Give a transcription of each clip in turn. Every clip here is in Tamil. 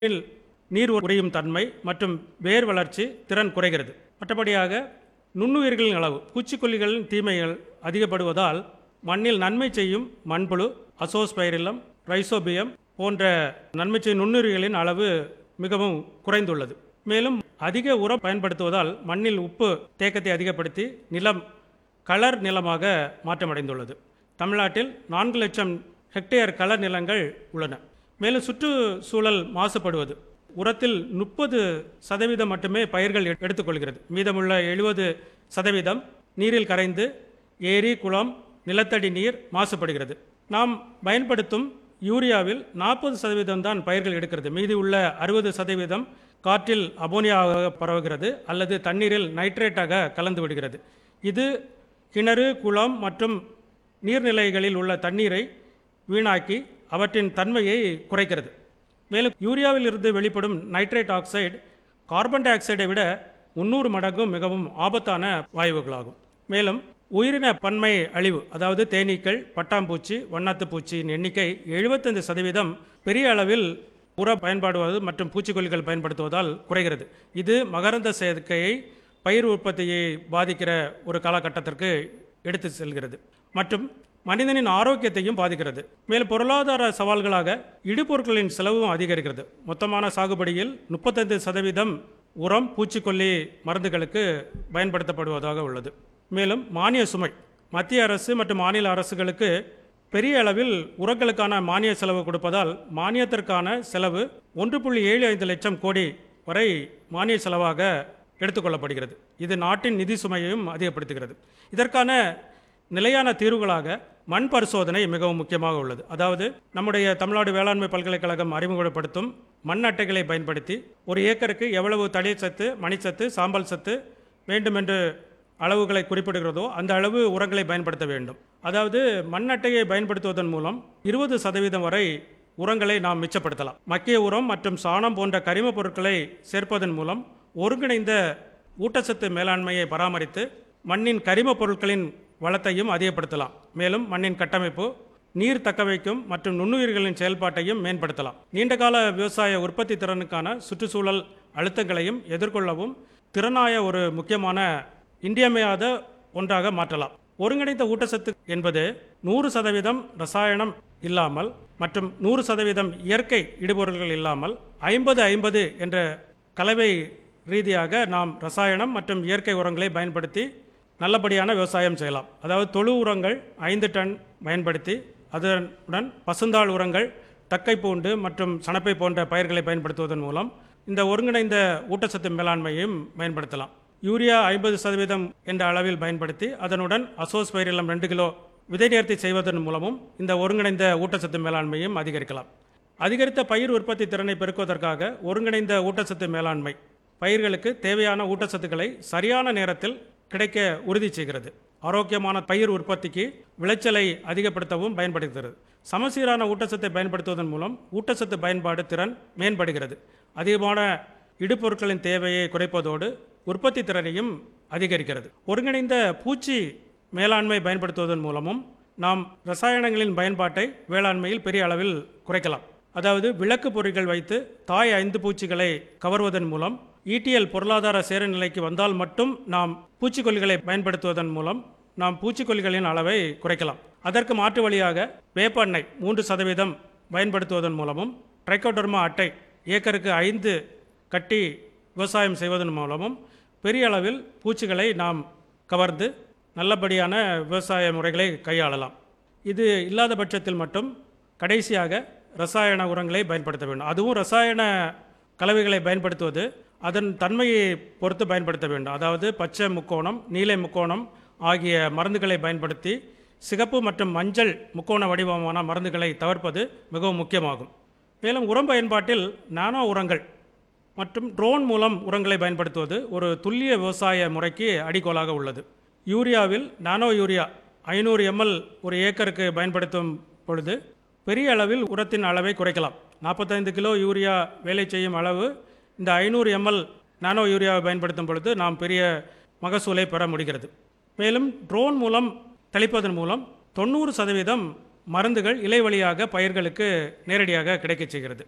இதில் நீர் உறையும் தன்மை மற்றும் வேர் வளர்ச்சி திறன் குறைகிறது மற்றபடியாக நுண்ணுயிர்களின் அளவு பூச்சிக்கொல்லிகளின் தீமைகள் அதிகப்படுவதால் மண்ணில் நன்மை செய்யும் மண்புழு அசோஸ்பைரிலம் ரைசோபியம் போன்ற நன்மை செய்யும் நுண்ணுயிர்களின் அளவு மிகவும் குறைந்துள்ளது மேலும் அதிக உரம் பயன்படுத்துவதால் மண்ணில் உப்பு தேக்கத்தை அதிகப்படுத்தி நிலம் கலர் நிலமாக மாற்றமடைந்துள்ளது தமிழ்நாட்டில் நான்கு லட்சம் ஹெக்டேர் கலர் நிலங்கள் உள்ளன மேலும் சுற்றுச்சூழல் மாசுபடுவது உரத்தில் முப்பது சதவீதம் மட்டுமே பயிர்கள் எ- எடுத்துக்கொள்கிறது மீதமுள்ள எழுபது சதவீதம் நீரில் கரைந்து ஏரி குளம் நிலத்தடி நீர் மாசுபடுகிறது நாம் பயன்படுத்தும் யூரியாவில் நாற்பது சதவீதம் தான் பயிர்கள் எடுக்கிறது மீதி உள்ள அறுபது சதவீதம் காற்றில் அமோனியாவாக பரவுகிறது அல்லது தண்ணீரில் நைட்ரேட்டாக கலந்து விடுகிறது இது கிணறு குளம் மற்றும் நீர்நிலைகளில் உள்ள தண்ணீரை வீணாக்கி அவற்றின் தன்மையை குறைக்கிறது மேலும் யூரியாவில் இருந்து வெளிப்படும் நைட்ரேட் ஆக்சைடு கார்பன் டை ஆக்சைடை விட முந்நூறு மடங்கும் மிகவும் ஆபத்தான வாயுக்களாகும் மேலும் உயிரின பன்மை அழிவு அதாவது தேனீக்கள் பட்டாம்பூச்சி வண்ணாத்துப் பூச்சியின் எண்ணிக்கை எழுபத்தைந்து சதவீதம் பெரிய அளவில் உர பயன்பாடுவது மற்றும் பூச்சிக்கொல்லிகள் பயன்படுத்துவதால் குறைகிறது இது மகரந்த சேர்க்கையை பயிர் உற்பத்தியை பாதிக்கிற ஒரு காலகட்டத்திற்கு எடுத்து செல்கிறது மற்றும் மனிதனின் ஆரோக்கியத்தையும் பாதிக்கிறது மேலும் பொருளாதார சவால்களாக இடுபொருட்களின் செலவும் அதிகரிக்கிறது மொத்தமான சாகுபடியில் முப்பத்தைந்து சதவீதம் உரம் பூச்சிக்கொல்லி மருந்துகளுக்கு பயன்படுத்தப்படுவதாக உள்ளது மேலும் மானிய சுமை மத்திய அரசு மற்றும் மாநில அரசுகளுக்கு பெரிய அளவில் உரங்களுக்கான மானிய செலவு கொடுப்பதால் மானியத்திற்கான செலவு ஒன்று புள்ளி ஏழு ஐந்து லட்சம் கோடி வரை மானிய செலவாக எடுத்துக்கொள்ளப்படுகிறது இது நாட்டின் நிதி சுமையையும் அதிகப்படுத்துகிறது இதற்கான நிலையான தீர்வுகளாக மண் பரிசோதனை மிகவும் முக்கியமாக உள்ளது அதாவது நம்முடைய தமிழ்நாடு வேளாண்மை பல்கலைக்கழகம் அறிமுகப்படுத்தும் மண் அட்டைகளை பயன்படுத்தி ஒரு ஏக்கருக்கு எவ்வளவு தண்ணீர் சத்து மணிச்சத்து சாம்பல் சத்து வேண்டுமென்று அளவுகளை குறிப்பிடுகிறதோ அந்த அளவு உரங்களை பயன்படுத்த வேண்டும் அதாவது மண் அட்டையை பயன்படுத்துவதன் மூலம் இருபது சதவீதம் வரை உரங்களை நாம் மிச்சப்படுத்தலாம் மக்கிய உரம் மற்றும் சாணம் போன்ற கரிமப் பொருட்களை சேர்ப்பதன் மூலம் ஒருங்கிணைந்த ஊட்டச்சத்து மேலாண்மையை பராமரித்து மண்ணின் கரிமப் பொருட்களின் வளத்தையும் அதிகப்படுத்தலாம் மேலும் மண்ணின் கட்டமைப்பு நீர் தக்கவைக்கும் மற்றும் நுண்ணுயிர்களின் செயல்பாட்டையும் மேம்படுத்தலாம் நீண்டகால விவசாய உற்பத்தி திறனுக்கான சுற்றுச்சூழல் அழுத்தங்களையும் எதிர்கொள்ளவும் திறனாய ஒரு முக்கியமான இன்றியமையாத ஒன்றாக மாற்றலாம் ஒருங்கிணைந்த ஊட்டச்சத்து என்பது நூறு சதவீதம் ரசாயனம் இல்லாமல் மற்றும் நூறு சதவீதம் இயற்கை இடுபொருள்கள் இல்லாமல் ஐம்பது ஐம்பது என்ற கலவை ரீதியாக நாம் ரசாயனம் மற்றும் இயற்கை உரங்களை பயன்படுத்தி நல்லபடியான விவசாயம் செய்யலாம் அதாவது தொழு உரங்கள் ஐந்து டன் பயன்படுத்தி அதனுடன் பசுந்தாள் உரங்கள் தக்கைப்பூண்டு மற்றும் சணப்பை போன்ற பயிர்களை பயன்படுத்துவதன் மூலம் இந்த ஒருங்கிணைந்த ஊட்டச்சத்து மேலாண்மையையும் பயன்படுத்தலாம் யூரியா ஐம்பது சதவீதம் என்ற அளவில் பயன்படுத்தி அதனுடன் அசோஸ்பைரிலம் ரெண்டு கிலோ விதை நேர்த்தி செய்வதன் மூலமும் இந்த ஒருங்கிணைந்த ஊட்டச்சத்து மேலாண்மையும் அதிகரிக்கலாம் அதிகரித்த பயிர் உற்பத்தி திறனை பெருக்குவதற்காக ஒருங்கிணைந்த ஊட்டச்சத்து மேலாண்மை பயிர்களுக்கு தேவையான ஊட்டச்சத்துக்களை சரியான நேரத்தில் கிடைக்க உறுதி செய்கிறது ஆரோக்கியமான பயிர் உற்பத்திக்கு விளைச்சலை அதிகப்படுத்தவும் பயன்படுகிறது சமசீரான ஊட்டச்சத்தை பயன்படுத்துவதன் மூலம் ஊட்டச்சத்து பயன்பாடு திறன் மேம்படுகிறது அதிகமான இடுபொருட்களின் தேவையை குறைப்பதோடு உற்பத்தி திறனையும் அதிகரிக்கிறது ஒருங்கிணைந்த பூச்சி மேலாண்மை பயன்படுத்துவதன் மூலமும் நாம் ரசாயனங்களின் பயன்பாட்டை வேளாண்மையில் பெரிய அளவில் குறைக்கலாம் அதாவது விளக்கு பொறிகள் வைத்து தாய் ஐந்து பூச்சிகளை கவர்வதன் மூலம் ஈட்டியல் பொருளாதார சேர நிலைக்கு வந்தால் மட்டும் நாம் பூச்சிக்கொல்லிகளை பயன்படுத்துவதன் மூலம் நாம் பூச்சிக்கொல்லிகளின் அளவை குறைக்கலாம் அதற்கு மாற்று வழியாக வேப்ப எண்ணெய் மூன்று சதவீதம் பயன்படுத்துவதன் மூலமும் ட்ரைக்கோடர்மா அட்டை ஏக்கருக்கு ஐந்து கட்டி விவசாயம் செய்வதன் மூலமும் பெரிய அளவில் பூச்சிகளை நாம் கவர்ந்து நல்லபடியான விவசாய முறைகளை கையாளலாம் இது இல்லாத பட்சத்தில் மட்டும் கடைசியாக ரசாயன உரங்களை பயன்படுத்த வேண்டும் அதுவும் ரசாயன கலவைகளை பயன்படுத்துவது அதன் தன்மையை பொறுத்து பயன்படுத்த வேண்டும் அதாவது பச்சை முக்கோணம் நீலை முக்கோணம் ஆகிய மருந்துகளை பயன்படுத்தி சிகப்பு மற்றும் மஞ்சள் முக்கோண வடிவமான மருந்துகளை தவிர்ப்பது மிகவும் முக்கியமாகும் மேலும் உரம் பயன்பாட்டில் நானோ உரங்கள் மற்றும் ட்ரோன் மூலம் உரங்களை பயன்படுத்துவது ஒரு துல்லிய விவசாய முறைக்கு அடிக்கோலாக உள்ளது யூரியாவில் நானோ யூரியா ஐநூறு எம்எல் ஒரு ஏக்கருக்கு பயன்படுத்தும் பொழுது பெரிய அளவில் உரத்தின் அளவை குறைக்கலாம் நாற்பத்தைந்து கிலோ யூரியா வேலை செய்யும் அளவு இந்த ஐநூறு எம்எல் நானோ யூரியாவை பயன்படுத்தும் பொழுது நாம் பெரிய மகசூலை பெற முடிகிறது மேலும் ட்ரோன் மூலம் தெளிப்பதன் மூலம் தொண்ணூறு சதவீதம் மருந்துகள் இலை வழியாக பயிர்களுக்கு நேரடியாக கிடைக்கச் செய்கிறது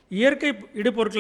இயற்கை இடுபொருட்களை